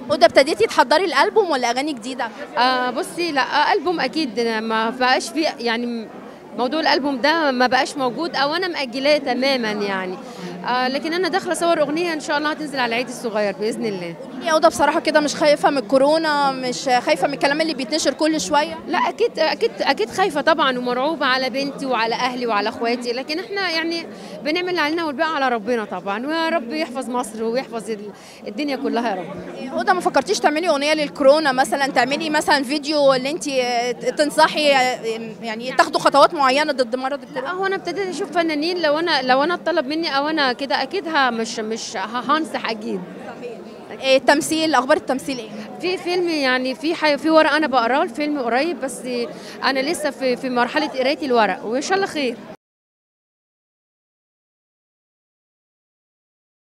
هدى ابتديتي تحضري الالبوم ولا اغاني جديده آه بصي لا آه البوم اكيد ما بقاش في يعني موضوع الالبوم ده ما بقاش موجود او انا مأجلاه تماما يعني آه لكن انا داخله اصور اغنيه ان شاء الله هتنزل على العيد الصغير باذن الله يا هدى بصراحه كده مش خايفه من الكورونا مش خايفه من الكلام اللي بيتنشر كل شويه لا اكيد اكيد اكيد خايفه طبعا ومرعوبه على بنتي وعلى اهلي وعلى اخواتي لكن احنا يعني بنعمل اللي علينا والباقي على ربنا طبعا ويا رب يحفظ مصر ويحفظ ال- الدنيا كلها يا رب هدى ما فكرتيش تعملي اغنيه للكورونا مثلا تعملي مثلا فيديو اللي انت تنصحي يعني تاخدوا خطوات معينه ضد مرض لا الكورونا هو انا ابتديت اشوف فنانين لو انا لو انا اتطلب مني او انا كده اكيد ها مش مش ه- هنصح اكيد إيه التمثيل اخبار التمثيل ايه في فيلم يعني في حي... في ورق انا بقراه الفيلم قريب بس انا لسه في في مرحله قرايه الورق وان شاء الله خير